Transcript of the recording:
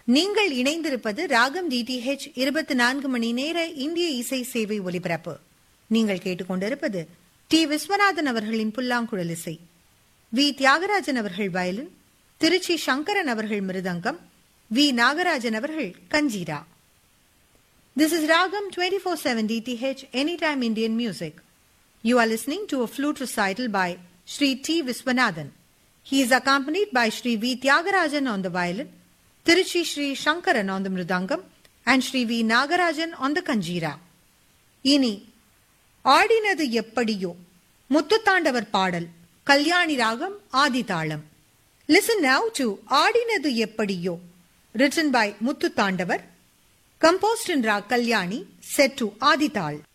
நீங்கள் இணைந்திருப்பது ராகம் டிடிஹெச் இருபத்தி நான்கு மணி நேர இந்திய இசை சேவை ஒலிபரப்பு நீங்கள் கேட்டுக்கொண்டிருப்பது டி விஸ்வநாதன் அவர்களின் புல்லாங்குழல் இசை வி தியாகராஜன் அவர்கள் வயலின் திருச்சி சங்கரன் அவர்கள் மிருதங்கம் வி நாகராஜன் அவர்கள் கஞ்சீரா This is Ragam 24/7 DTH Anytime Indian Music. You are listening to a flute recital by Sri T. Viswanathan. He is accompanied by Sri V. Tyagarajan on the violin, Tiruchi Sri Shankaran on the mridangam, and Sri V. Nagarajan on the kanjira. இனி ஆடினது எப்படியோ முத்துத்தாண்டவர் பாடல் கல்யாணி ராகம் ஆதிதாளம் listen now to ஆடினது எப்படியோ written by Muthuthandavar composed in Rag Kalyani, set to Adital.